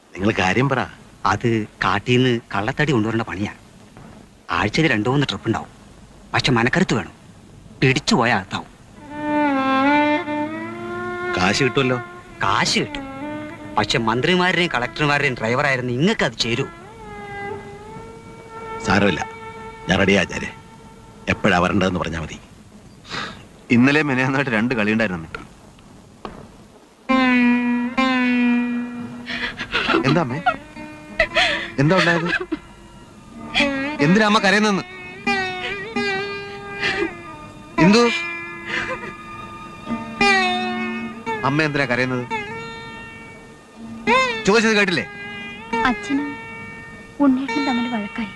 നിങ്ങൾ കാര്യം പറ അത് കാട്ടിൽ നിന്ന് കള്ളത്തടി കൊണ്ടുവരേണ്ട പണിയാ ആഴ്ചയിൽ രണ്ടു മൂന്ന് ട്രിപ്പ് ഉണ്ടാവും പക്ഷെ മനക്കരുത്ത് വേണം പിടിച്ചു പോയാൽ അകത്താവും കാശ് കിട്ടുമല്ലോ കാശ് കിട്ടും പക്ഷെ മന്ത്രിമാരുടെയും കളക്ടർമാരുടെയും ഡ്രൈവറായിരുന്നു ഇങ്ങക്ക് അത് ചേരൂ സാരമില്ല ഞാൻ റെഡിയാ ആചാര്യ എപ്പോഴാ വരേണ്ടതെന്ന് പറഞ്ഞാൽ മതി ഇന്നലെ മെനയാന്നായിട്ട് രണ്ട് കളി ഉണ്ടായിരുന്നു എന്താ അമ്മേ എന്താ ഉണ്ടായത് എന്തിനാ അമ്മ കരയുന്നെന്ന് എന്തു അമ്മ എന്തിനാ കരയുന്നത് ചോദിച്ചത് കേട്ടില്ലേ അച്ഛനും ഉണ്ണേട്ടനും തമ്മിൽ വഴക്കായി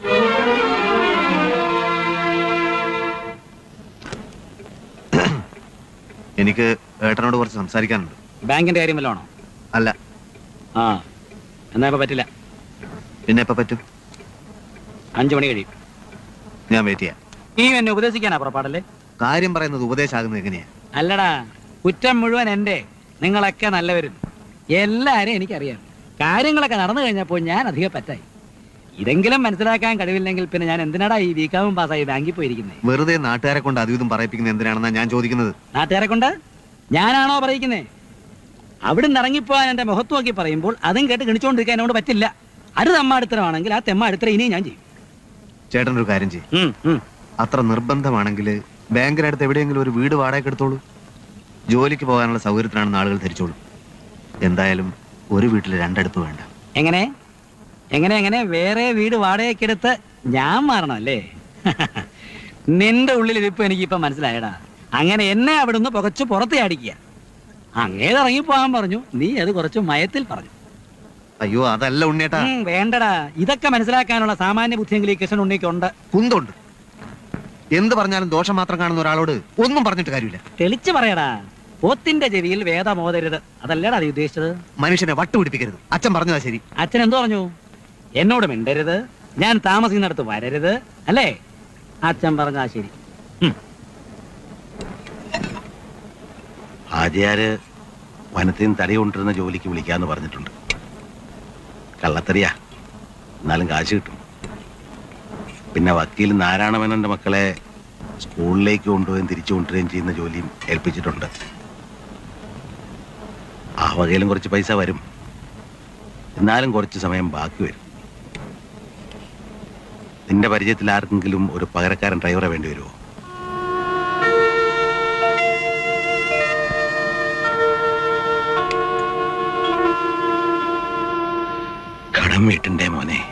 എനിക്ക് ഏട്ടനോട് കുറച്ച് സംസാരിക്കാനുണ്ട് ബാങ്കിന്റെ കാര്യം വല്ലതാണോ അല്ല ആ എന്നാ ഇപ്പൊ പറ്റില്ല പിന്നെ എപ്പോ പറ്റും അഞ്ചു മണി കഴിയും ഞാൻ വെയിറ്റ് ചെയ്യാം നീ എന്നെ ഉപദേശിക്കാനാ പുറപ്പാടല്ലേ കാര്യം പറയുന്നത് ഉപദേശമാകുന്നത് എങ്ങനെയാ അല്ലടാ കുറ്റം മുഴുവൻ എന്റെ നിങ്ങളൊക്കെ നല്ലവരും എല്ലാരും എനിക്കറിയാം കാര്യങ്ങളൊക്കെ നടന്നു കഴിഞ്ഞപ്പോൾ ഞാൻ അധികം പറ്റായി ഇതെങ്കിലും മനസ്സിലാക്കാൻ കഴിവില്ലെങ്കിൽ പിന്നെ ഞാൻ എന്തിനാടാ ഈ വീക്കാവും പാസ്സായി ബാങ്കിൽ പോയിരിക്കുന്നത് വെറുതെ നാട്ടുകാരെ കൊണ്ട് അതും ഇതും പറയിപ്പിക്കുന്നത് എന്തിനാണെന്നാ ഞാൻ ചോദിക്കുന്നത് നാട്ടുകാരെ കൊണ്ട് ഞാനാണോ പറയിക്കുന്നേ അവിടുന്ന് ഇറങ്ങിപ്പോവാൻ എന്റെ മുഖത്ത് നോക്കി പറയുമ്പോൾ അതും കേട്ട് ഗണിച്ചുകൊണ്ടിരിക്കാൻ എന്നോട് പറ്റില്ല അത് തെമ്മാടിത്തരമാണെങ്കിൽ ആ തെമ്മാടിത്തരം ഇനിയും ഞാൻ ചെയ്യും ചേട്ടൻ ഒരു കാര്യം ചെയ്യും ഉം, ഉം. അത്ര നിർബന്ധമാണെങ്കിൽ ബാങ്കിനടുത്ത് എവിടെയെങ്കിലും ഒരു വീട് വാടകയ്ക്ക് എടുത്തോളൂ ജോലിക്ക് പോകാനുള്ള സൗകര്യത്തിനാണെന്ന് ആളുകൾ ധരിച്ചോളൂ എന്തായാലും ഒരു വീട്ടിൽ രണ്ടടുപ്പ് വേണ്ട എങ്ങനെ എങ്ങനെ എങ്ങനെ വേറെ വീട് വാടകയ്ക്കെടുത്ത് ഞാൻ മാറണം അല്ലേ നിന്റെ ഉള്ളിൽ ഇതിപ്പോ എനിക്കിപ്പോ മനസ്സിലായടാ അങ്ങനെ എന്നെ അവിടുന്ന് പുകച്ച് പുറത്ത് ചാടിക്കുക അങ്ങേത് ഇറങ്ങിപ്പോകാൻ പറഞ്ഞു നീ അത് കുറച്ച് മയത്തിൽ പറഞ്ഞു അയ്യോ അതല്ല ഉണ്ണിയേട്ടാ ഉം, വേണ്ടടാ ഇതൊക്കെ മനസ്സിലാക്കാനുള്ള സാമാന്യ ബുദ്ധിയെങ്കിലും ഈ കൃഷ്ണൻ ഉണ്ണിക്കുണ്ട് കുന്തുണ്ട് എന്ത് പറഞ്ഞാലും ദോഷം മാത്രം കാണുന്ന ഒരാളോട് ഒന്നും പറഞ്ഞിട്ട് കാര്യമില്ല തെളിച്ചു പറയടാ പോത്തിന്റെ ചെവിയിൽ വേദമോതരുത് അതല്ലടാ നീ ഉദ്ദേശിച്ചത് മനുഷ്യനെ വട്ടുപിടിപ്പിക്കരുത് അച്ഛൻ പറഞ്ഞതാ ശരി അച്ഛൻ എന്തു പറഞ്ഞു എന്നോട് മിണ്ടരുത് ഞാൻ താമസിക്കുന്നിടത്ത് വരരുത് അല്ലേ അച്ഛൻ പറഞ്ഞാ ശരി ആചാര് വനത്തിൽ നിന്ന് തടി കൊണ്ടിരുന്ന ജോലിക്ക് വിളിക്കാന്ന് പറഞ്ഞിട്ടുണ്ട് കള്ളത്തറിയാ എന്നാലും കാശ് കിട്ടും പിന്നെ വക്കീൽ നാരായണമേനന്റെ മക്കളെ സ്കൂളിലേക്ക് കൊണ്ടുപോയും തിരിച്ചു കൊണ്ടുവരികയും ചെയ്യുന്ന ജോലിയും ഏൽപ്പിച്ചിട്ടുണ്ട് ആ വകയിലും കുറച്ച് പൈസ വരും എന്നാലും കുറച്ച് സമയം ബാക്കി വരും നിന്റെ പരിചയത്തിൽ ആർക്കെങ്കിലും ഒരു പകരക്കാരൻ ഡ്രൈവറെ വേണ്ടി വരുമോ കടം വീട്ടിന്റെ മോനെ